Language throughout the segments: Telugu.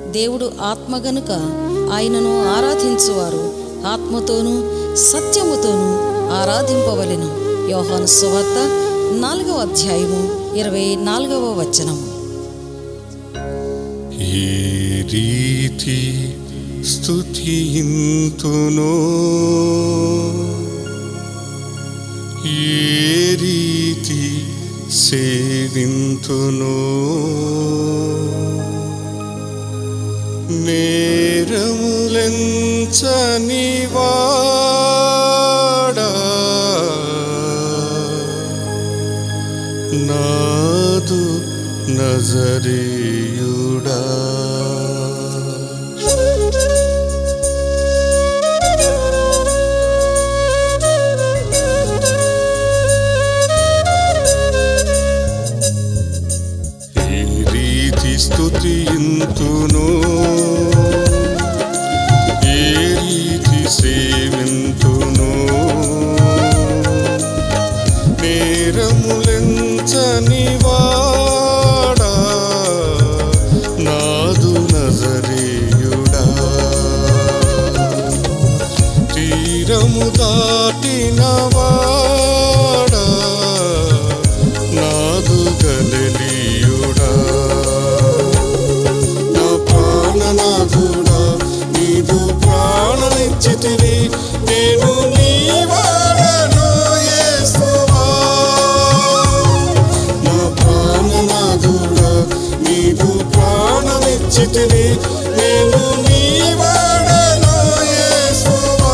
దేవుడు ఆత్మ గనుక ఆయనను ఆరాధించువారు ఆత్మతోనూ సత్యముతోనూ ఆరాధింపవలెను యోహాను సువార్త నాలుగవ అధ్యాయము ఇరవై నాలుగవ వచనము ఏ రీతి స్తుతింతునో ఏ రీతి సేవింతునో నేరములెంచని వాడా నాదు నజరేయుడా ఏ రీతి స్తుతింతునో ఏ రీతి సేవింతునో నేరములెంచని వాడా నాదు నజరేయుడా తీరము దాటిన వాడా నాదు గలలియుడా నా ప్రాణనాథుడా నీదు ప్రాణనిచ్చితివి నేను నీ వాడను యేసువా నా ప్రాణనాథుడా నీదు ప్రాణనిచ్చితివి నేను నీ వాడను యేసువా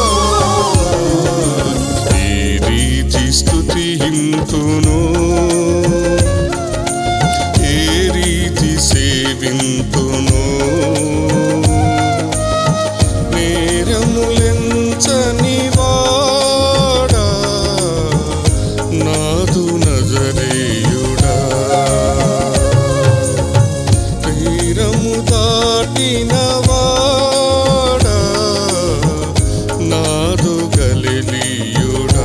ఈ రీతి స్తుతింతును ఏ రీతి సేవింతును నేరములెంచని వాడా నాదు నజరేయుడా తీరము దాటిన వాడా నాదు గలిలియుడా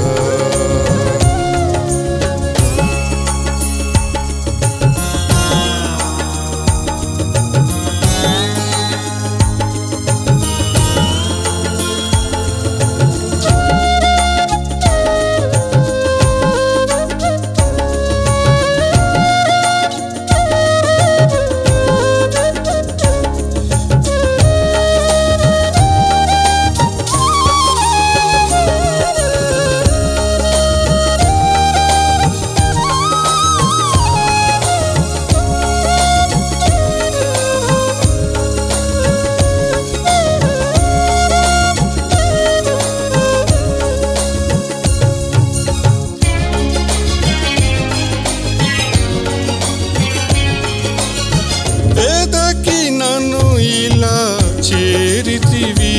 ఎదకి నన్ను ఇలా చేరితివి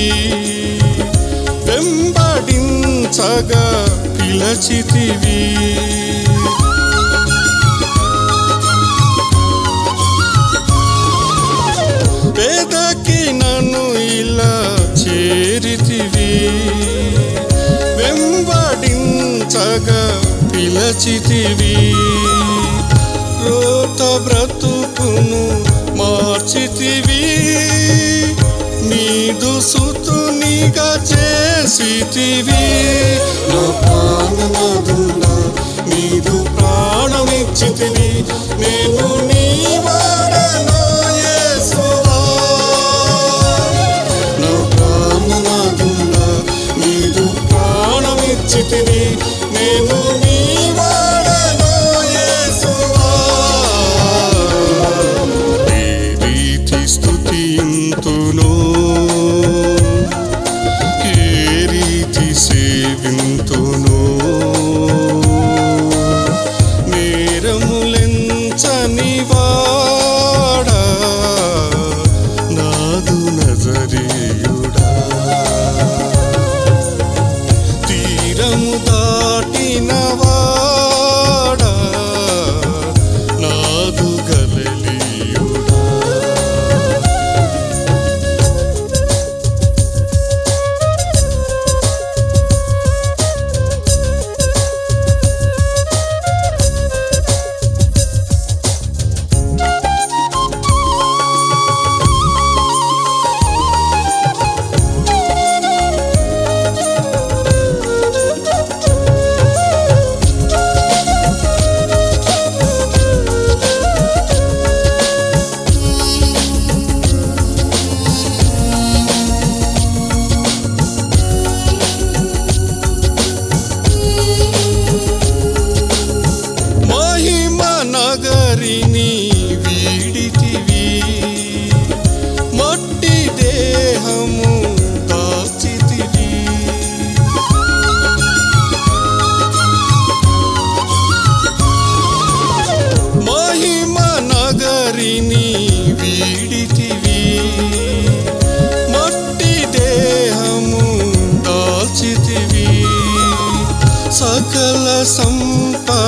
వెంబడించగా పిలచితివి పేదకి నన్ను ఇలా చేరితివి వెంబడించగా పిలచితివి రోత బ్రతుకును మార్చితివి నీదు సుతునిగా చేసితివి నా ప్రాణనాథుడా నీదు ప్రాణమిచ్చితివి నేను నీ వాడను యేసువా నా ప్రాణనాథుడా నీదు ప్రాణమిచ్చితివి నేను నీ వాడను యేసువా ఏ రీతి స్తుతింతునో ఏ రీతి సేవింతునో నేరములెంచని వా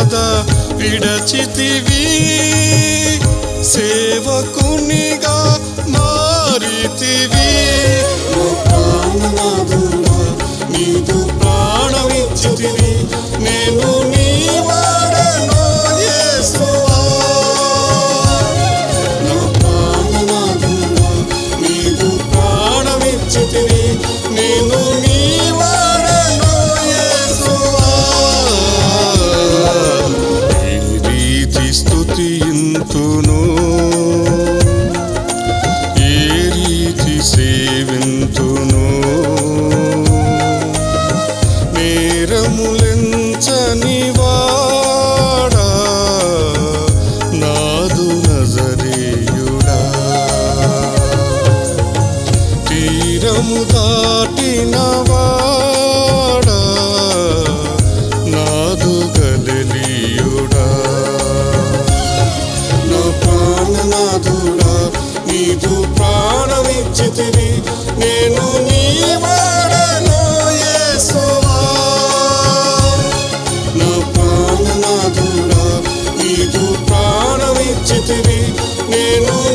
సంపద విడచితివి సేవకునిగా మారితివి నా ప్రాణనాథుడా నీదు ప్రాణమిచ్చితివి నేను నీ వాడను యేసువా నా ప్రాణనాథుడా నీదు ప్రాణమిచ్చితివి నేను నీ వాడను యేసువా ఏ రీతి స్తుతింతును ఏ రీతి సేవింతును నేరములెంచని వాడా నాదు నజరేయుడా తీరము దాటిన వాడా నాదు గలలియుడా నా ప్రాణనాథుడా నీదు ప్రాణమిచ్చితివి నేను నీ వాడను యేసువా నా ప్రాణనాథుడా నీదు ప్రాణమిచ్చితివి నేను